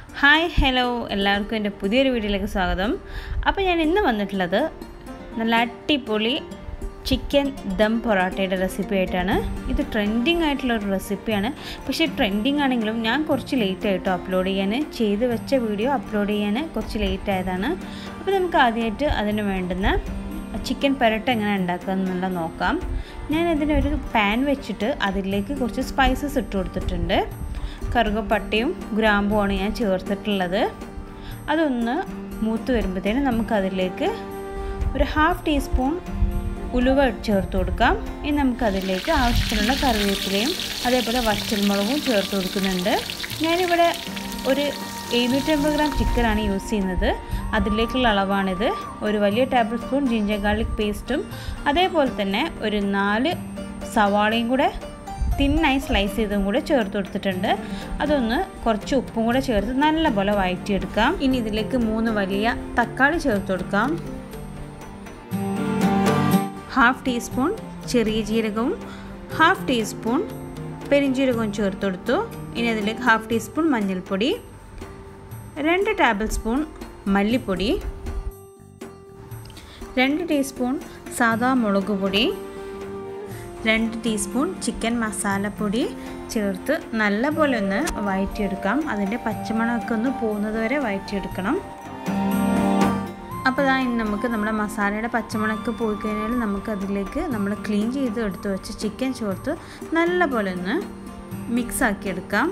hi hello എല്ലാവർക്കും എൻ്റെ പുതിയൊരു വീഡിയോയിലേക്ക് സ്വാഗതം അപ്പോൾ ഞാൻ ഇന്ന് വന്നിട്ടുള്ളത് നല്ല അടിപൊളി ചിക്കൻ ദം പൊറോട്ടയുടെ റെസിപ്പി ആയിട്ടാണ് ഇത് ട്രെൻഡിങ് ആയിട്ടുള്ള ഒരു റെസിപ്പിയാണ് പക്ഷേ ട്രെൻഡിങ് ആണെങ്കിലും ഞാൻ കുറച്ച് ലേറ്റ് ആയിട്ടോ അപ്ലോഡ് ചെയ്യാൻ ചെയ്ത് വെച്ച വീഡിയോ അപ്ലോഡ് ചെയ്യാൻ കുറച്ച് ലേറ്റ് ആയതാണ് അപ്പോൾ നമുക്ക് ആദ്യമായിട്ട് അതിന് വേണ്ടുന്ന ചിക്കൻ പെരട്ട് എങ്ങനെ ഉണ്ടാക്കുക എന്നുള്ള നോക്കാം ഞാൻ ഇതിനൊരു പാൻ വെച്ചിട്ട് അതിലേക്ക് കുറച്ച് സ്പൈസസ് ഇട്ട് കൊടുത്തിട്ടുണ്ട് കറുകപ്പട്ടയും ഗ്രാമ്പുമാണ് ഞാൻ ചേർത്തിട്ടുള്ളത് അതൊന്ന് മൂത്ത് വരുമ്പോഴത്തേനും നമുക്കതിലേക്ക് ഒരു ഹാഫ് ടീസ്പൂൺ ഉലുവ ചേർത്ത് കൊടുക്കാം ഇനി നമുക്കതിലേക്ക് ആവശ്യത്തിനുള്ള കറിവേപ്പിലയും അതേപോലെ വറ്റൽമുളകും ചേർത്ത് കൊടുക്കുന്നുണ്ട് ഞാനിവിടെ ഒരു എഴുന്നൂറ്റമ്പത് ഗ്രാം ചിക്കനാണ് യൂസ് ചെയ്യുന്നത് അതിലേക്കുള്ള അളവാണിത് ഒരു വലിയ ടേബിൾ സ്പൂൺ ജിഞ്ചർ ഗാർലിക് പേസ്റ്റും അതേപോലെ തന്നെ ഒരു നാല് സവാളയും കൂടെ തിന്നായി സ്ലൈസ് ചെയ്തും കൂടെ ചേർത്ത് കൊടുത്തിട്ടുണ്ട് അതൊന്ന് കുറച്ച് ഉപ്പും കൂടെ ചേർത്ത് നല്ലപോലെ വഴറ്റിയെടുക്കാം ഇനി ഇതിലേക്ക് മൂന്ന് വലിയ തക്കാളി ചേർത്ത് കൊടുക്കാം ഹാഫ് ടീസ്പൂൺ ചെറിയ ജീരകവും ഹാഫ് ടീസ്പൂൺ പെരിഞ്ജീരകവും ചേർത്ത് കൊടുത്തു ഇനി അതിലേക്ക് ഹാഫ് ടീസ്പൂൺ മഞ്ഞൾപ്പൊടി രണ്ട് ടേബിൾ സ്പൂൺ മല്ലിപ്പൊടി രണ്ട് ടീസ്പൂൺ സാദാ മുളക് പൊടി രണ്ട് ടീസ്പൂൺ ചിക്കൻ മസാലപ്പൊടി ചേർത്ത് നല്ലപോലെ ഒന്ന് വഴറ്റിയെടുക്കാം അതിൻ്റെ പച്ചമണമൊക്കെ ഒന്ന് പോകുന്നത് വരെ വഴറ്റിയെടുക്കണം അപ്പോൾ ഇതാ ഇനി നമുക്ക് നമ്മുടെ മസാലയുടെ പച്ചമണക്ക് പോയി കഴിഞ്ഞാൽ നമുക്ക് അതിലേക്ക് നമ്മൾ ക്ലീൻ ചെയ്ത് എടുത്ത് വെച്ച് ചിക്കൻ ചേർത്ത് നല്ലപോലെ ഒന്ന് മിക്സ് ആക്കിയെടുക്കാം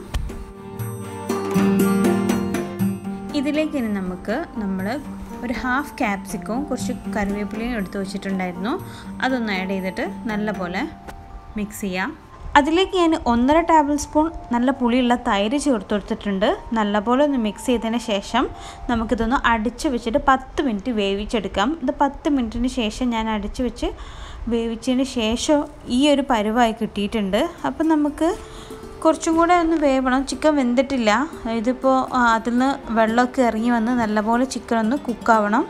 ഇതിലേക്ക് ഇനി നമുക്ക് നമ്മൾ ഒരു ഹാഫ് ക്യാപ്സിക്കവും കുറച്ച് കറിവേപ്പിലയും എടുത്ത് വെച്ചിട്ടുണ്ടായിരുന്നു അതൊന്ന് ആഡ് ചെയ്തിട്ട് നല്ലപോലെ മിക്സ് ചെയ്യാം അതിലേക്ക് ഞാൻ ഒന്നര ടേബിൾ സ്പൂൺ നല്ല പുളിയുള്ള തൈര് ചേർത്ത് കൊടുത്തിട്ടുണ്ട് നല്ലപോലെ ഒന്ന് മിക്സ് ചെയ്തതിന് ശേഷം നമുക്കിതൊന്ന് അടിച്ച് വെച്ചിട്ട് പത്ത് മിനിറ്റ് വേവിച്ചെടുക്കാം ഇത് പത്ത് മിനിറ്റിന് ശേഷം ഞാൻ അടിച്ച് വെച്ച് വേവിച്ചതിന് ശേഷം ഈ ഒരു പരുവായി കിട്ടിയിട്ടുണ്ട് അപ്പം നമുക്ക് കുറച്ചും കൂടെ ഒന്ന് വേവണം ചിക്കൻ വെന്തിട്ടില്ല ഇതിപ്പോൾ അതിൽ നിന്ന് വെള്ളമൊക്കെ ഇറങ്ങി വന്ന് നല്ലപോലെ ചിക്കൻ ഒന്ന് കുക്കാവണം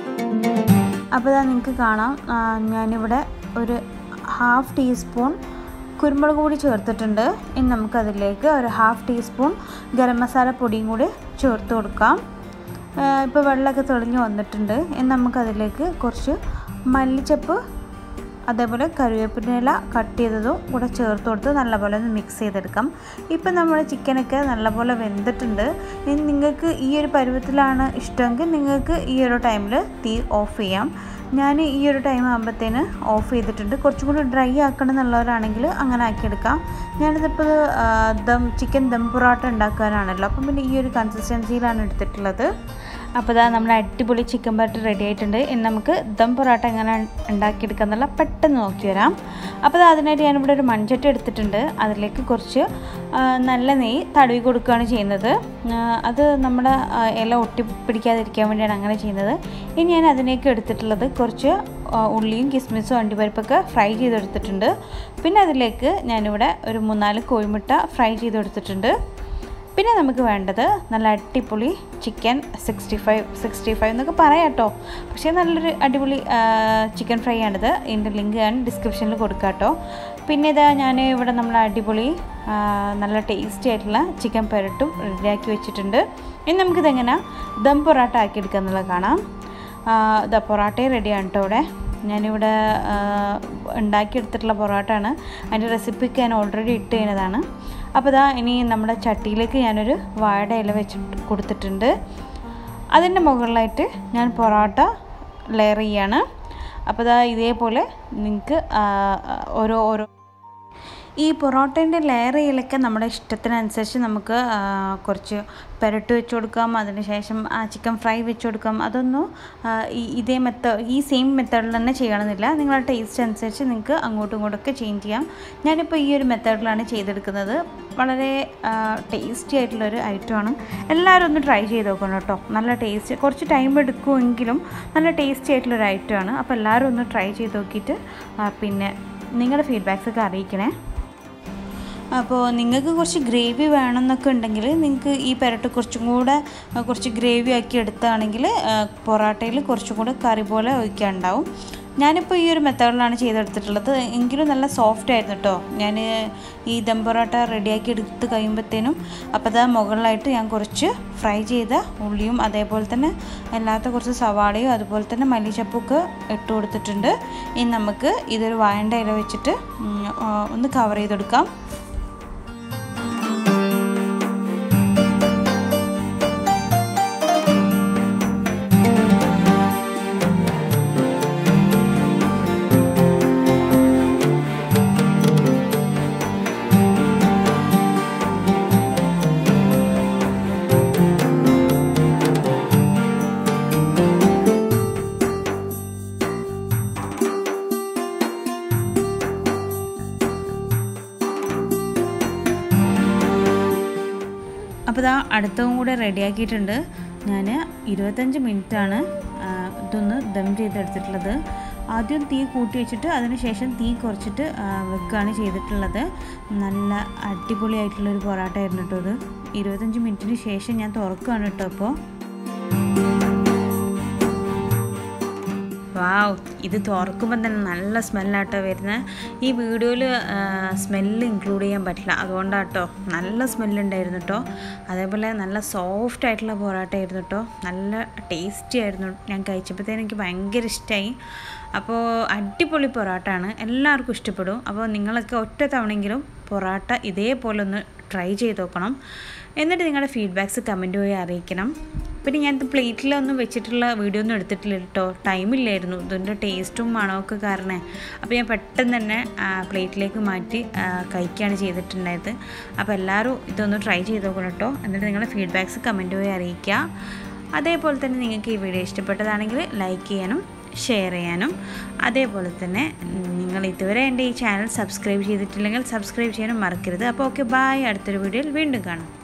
അപ്പോൾ ഇതാ നിങ്ങൾക്ക് കാണാം ഞാനിവിടെ ഒരു ഹാഫ് ടീസ്പൂൺ കുരുമുളക് പൊടി ചേർത്തിട്ടുണ്ട് ഇനി നമുക്കതിലേക്ക് ഒരു ഹാഫ് ടീസ്പൂൺ ഗരം മസാല പൊടിയും കൂടി ചേർത്ത് കൊടുക്കാം ഇപ്പോൾ വെള്ളമൊക്കെ തെളിഞ്ഞ് വന്നിട്ടുണ്ട് ഇനി നമുക്കതിലേക്ക് കുറച്ച് മല്ലിച്ചപ്പ് അതേപോലെ കറിവേപ്പില കട്ട് ചെയ്തതും കൂടെ ചേർത്ത് കൊടുത്ത് നല്ലപോലെ ഒന്ന് മിക്സ് ചെയ്തെടുക്കാം ഇപ്പം നമ്മുടെ ചിക്കനൊക്കെ നല്ലപോലെ വെന്തിട്ടുണ്ട് ഇനി നിങ്ങൾക്ക് ഈ ഒരു പരുവത്തിലാണ് ഇഷ്ടമെങ്കിൽ നിങ്ങൾക്ക് ഈ ഒരു ടൈമിൽ തീ ഓഫ് ചെയ്യാം ഞാൻ ഈ ഒരു ടൈം ആകുമ്പോഴത്തേന് ഓഫ് ചെയ്തിട്ടുണ്ട് കുറച്ചും കൂടി ഡ്രൈ ആക്കണം എന്നുള്ളവരാണെങ്കിൽ അങ്ങനെ ആക്കിയെടുക്കാം ഞാനിതിപ്പോൾ ദം ചിക്കൻ ദം പൊറോട്ട ഉണ്ടാക്കാനാണല്ലോ അപ്പം പിന്നെ ഈ ഒരു കൺസിസ്റ്റൻസിയിലാണ് എടുത്തിട്ടുള്ളത് അപ്പോൾ ഇതാ നമ്മുടെ അടിപൊളി ചിക്കൻ ബട്ടർ റെഡി ആയിട്ടുണ്ട് ഇനി നമുക്ക് ദം പൊറോട്ട എങ്ങനെ ഉണ്ടാക്കിയെടുക്കുക എന്നുള്ള പെട്ടെന്ന് നോക്കി വരാം അപ്പോൾ അതിനായിട്ട് ഞാനിവിടെ ഒരു മൺചട്ടി എടുത്തിട്ടുണ്ട് അതിലേക്ക് കുറച്ച് നല്ല നെയ്യ് തടവി കൊടുക്കുകയാണ് ചെയ്യുന്നത് അത് നമ്മുടെ ഇല ഒട്ടിപ്പിടിക്കാതിരിക്കാൻ വേണ്ടിയാണ് അങ്ങനെ ചെയ്യുന്നത് ഇനി ഞാൻ അതിലേക്ക് എടുത്തിട്ടുള്ളത് കുറച്ച് ഉള്ളിയും കിസ്മിസും അണ്ടിപ്പരിപ്പൊക്കെ ഫ്രൈ ചെയ്തെടുത്തിട്ടുണ്ട് പിന്നെ അതിലേക്ക് ഞാനിവിടെ ഒരു മൂന്നാല് കോഴിമുട്ട ഫ്രൈ ചെയ്തെടുത്തിട്ടുണ്ട് പിന്നെ നമുക്ക് വേണ്ടത് നല്ല അടിപൊളി chicken sixty five sixty five എന്നൊക്കെ പറയാം കേട്ടോ പക്ഷേ നല്ലൊരു അടിപൊളി ചിക്കൻ ഫ്രൈ ആണിത് ഇതിൻ്റെ ലിങ്ക് ഞാൻ ഡിസ്ക്രിപ്ഷനിൽ കൊടുക്കാം കേട്ടോ പിന്നെ ഇതാ ഞാൻ ഇവിടെ നമ്മൾ അടിപൊളി നല്ല ടേസ്റ്റി ആയിട്ടുള്ള ചിക്കൻ പെരട്ടും റെഡിയാക്കി വെച്ചിട്ടുണ്ട് ഇനി നമുക്കിതെങ്ങനെ ദം പൊറാട്ട ആക്കിയെടുക്കുക എന്നുള്ളത് കാണാം ദ പൊറാട്ടയും റെഡിയാണ് കേട്ടോ ഇവിടെ ഞാനിവിടെ ഉണ്ടാക്കിയെടുത്തിട്ടുള്ള പൊറോട്ടയാണ് അതിൻ്റെ റെസിപ്പിക്ക് ഞാൻ ഓൾറെഡി ഇട്ട് കഴിഞ്ഞതാണ് അപ്പോൾ ഇതാ ഇനി നമ്മുടെ ചട്ടിയിലേക്ക് ഞാനൊരു വാഴയുടെ ഇല വെച്ചിട്ട് കൊടുത്തിട്ടുണ്ട് അതിൻ്റെ മുകളിലായിട്ട് ഞാൻ പൊറോട്ട ലെയർ ചെയ്യാണ് അപ്പോൾ ഇതാ ഇതേപോലെ നിങ്ങൾക്ക് ഓരോ ഓരോ ഈ പൊറോട്ടേൻ്റെ ലെയർ ചെയ്യലൊക്കെ നമ്മുടെ ഇഷ്ടത്തിനനുസരിച്ച് നമുക്ക് കുറച്ച് പെരട്ട് വെച്ച് കൊടുക്കാം അതിനുശേഷം ചിക്കൻ ഫ്രൈ വെച്ച് കൊടുക്കാം അതൊന്നും ഇതേ മെത്തേഡ് ഈ സെയിം മെത്തേഡിൽ തന്നെ ചെയ്യണമെന്നില്ല നിങ്ങളുടെ ടേസ്റ്റ് അനുസരിച്ച് നിങ്ങൾക്ക് അങ്ങോട്ടും ഇങ്ങോട്ടൊക്കെ ചേഞ്ച് ചെയ്യാം ഞാനിപ്പോൾ ഈ ഒരു മെത്തേഡിലാണ് ചെയ്തെടുക്കുന്നത് വളരെ ടേസ്റ്റി ആയിട്ടുള്ളൊരു ഐറ്റമാണ് എല്ലാവരും ഒന്ന് ട്രൈ ചെയ്ത് നോക്കണം കേട്ടോ നല്ല ടേസ്റ്റ് കുറച്ച് ടൈം എടുക്കുമെങ്കിലും നല്ല ടേസ്റ്റി ആയിട്ടുള്ളൊരു ഐറ്റമാണ് അപ്പോൾ എല്ലാവരും ഒന്ന് ട്രൈ ചെയ്ത് നോക്കിയിട്ട് പിന്നെ നിങ്ങളുടെ ഫീഡ്ബാക്സൊക്കെ അറിയിക്കണേ അപ്പോൾ നിങ്ങൾക്ക് കുറച്ച് ഗ്രേവി വേണമെന്നൊക്കെ ഉണ്ടെങ്കിൽ നിങ്ങൾക്ക് ഈ പെരട്ട് കുറച്ചും കൂടെ കുറച്ച് ഗ്രേവി ആക്കി എടുത്താണെങ്കിൽ പൊറോട്ടയിൽ കുറച്ചും കൂടെ കറി പോലെ ഒഴിക്കാനുണ്ടാവും ഞാനിപ്പോൾ ഈ ഒരു മെത്തേഡിലാണ് ചെയ്തെടുത്തിട്ടുള്ളത് എങ്കിലും നല്ല സോഫ്റ്റ് ആയിരുന്നു കേട്ടോ ഞാൻ ഈ ദം പൊറോട്ട റെഡിയാക്കി എടുത്ത് കഴിയുമ്പോഴത്തേനും അപ്പോൾ അത് മുകളിലായിട്ട് ഞാൻ കുറച്ച് ഫ്രൈ ചെയ്ത ഉള്ളിയും അതേപോലെ തന്നെ അല്ലാത്ത കുറച്ച് സവാളയും അതുപോലെ തന്നെ മല്ലിച്ചപ്പൊക്കെ ഇട്ട് കൊടുത്തിട്ടുണ്ട് ഇനി നമുക്ക് ഇതൊരു വായണ്ട ഇല വെച്ചിട്ട് ഒന്ന് കവർ ചെയ്തെടുക്കാം അപ്പോൾ ഇതാ അടുത്തതും കൂടെ റെഡിയാക്കിയിട്ടുണ്ട് ഞാൻ ഇരുപത്തഞ്ച് മിനിറ്റാണ് ഇതൊന്ന് ദം ചെയ്തെടുത്തിട്ടുള്ളത് ആദ്യം തീ കൂട്ടി വെച്ചിട്ട് അതിനുശേഷം തീ കുറച്ചിട്ട് വെക്കുകയാണ് ചെയ്തിട്ടുള്ളത് നല്ല അടിപൊളിയായിട്ടുള്ളൊരു പൊറാട്ട ആയിരുന്നു കേട്ടോ ഇത് ഇരുപത്തഞ്ച് മിനിറ്റിന് ശേഷം ഞാൻ തുറക്കുകയാണ് കേട്ടോ അപ്പോൾ വാവ് ഇത് തുറക്കുമ്പോൾ തന്നെ നല്ല സ്മെല്ലാട്ടോ വരുന്നത് ഈ വീഡിയോയിൽ സ്മെല്ല് ഇൻക്ലൂഡ് ചെയ്യാൻ പറ്റില്ല അതുകൊണ്ടാട്ടോ നല്ല സ്മെല്ലുണ്ടായിരുന്നു കേട്ടോ അതേപോലെ നല്ല സോഫ്റ്റ് ആയിട്ടുള്ള പൊറോട്ട ആയിരുന്നു കേട്ടോ നല്ല ടേസ്റ്റി ആയിരുന്നു ഞാൻ കഴിച്ചപ്പോഴത്തേനും എനിക്ക് ഭയങ്കര ഇഷ്ടമായി അപ്പോൾ അടിപൊളി പൊറോട്ട ആണ് എല്ലാവർക്കും ഇഷ്ടപ്പെടും അപ്പോൾ നിങ്ങളൊക്കെ ഒറ്റ തവണയെങ്കിലും പൊറോട്ട ഇതേപോലെ ഒന്ന് ട്രൈ ചെയ്ത് നോക്കണം എന്നിട്ട് നിങ്ങളുടെ ഫീഡ്ബാക്ക്സ് കമൻറ്റ് വഴി അറിയിക്കണം പിന്നെ ഞാനിത് പ്ലേറ്റിലൊന്നും വെച്ചിട്ടുള്ള വീഡിയോ ഒന്നും എടുത്തിട്ടില്ല കേട്ടോ ടൈമില്ലായിരുന്നു ഇതിൻ്റെ ടേസ്റ്റും മണമൊക്കെ കാരണം അപ്പോൾ ഞാൻ പെട്ടെന്ന് തന്നെ പ്ലേറ്റിലേക്ക് മാറ്റി കഴിക്കുകയാണ് ചെയ്തിട്ടുണ്ടായത് അപ്പോൾ എല്ലാവരും ഇതൊന്ന് ട്രൈ ചെയ്ത് നോക്കണം കേട്ടോ എന്നിട്ട് നിങ്ങളുടെ ഫീഡ്ബാക്ക്സ് കമൻറ്റ് വഴി അറിയിക്കുക അതേപോലെ തന്നെ നിങ്ങൾക്ക് ഈ വീഡിയോ ഇഷ്ടപ്പെട്ടതാണെങ്കിൽ ലൈക്ക് ചെയ്യാനും ഷെയർ ചെയ്യാനും അതേപോലെ തന്നെ നിങ്ങൾ ഇതുവരെ എൻ്റെ ഈ ചാനൽ സബ്സ്ക്രൈബ് ചെയ്തിട്ടില്ലെങ്കിൽ സബ്സ്ക്രൈബ് ചെയ്യാനും മറക്കരുത് അപ്പോൾ ഓക്കെ ബായ് അടുത്തൊരു വീഡിയോയിൽ വീണ്ടും കാണാം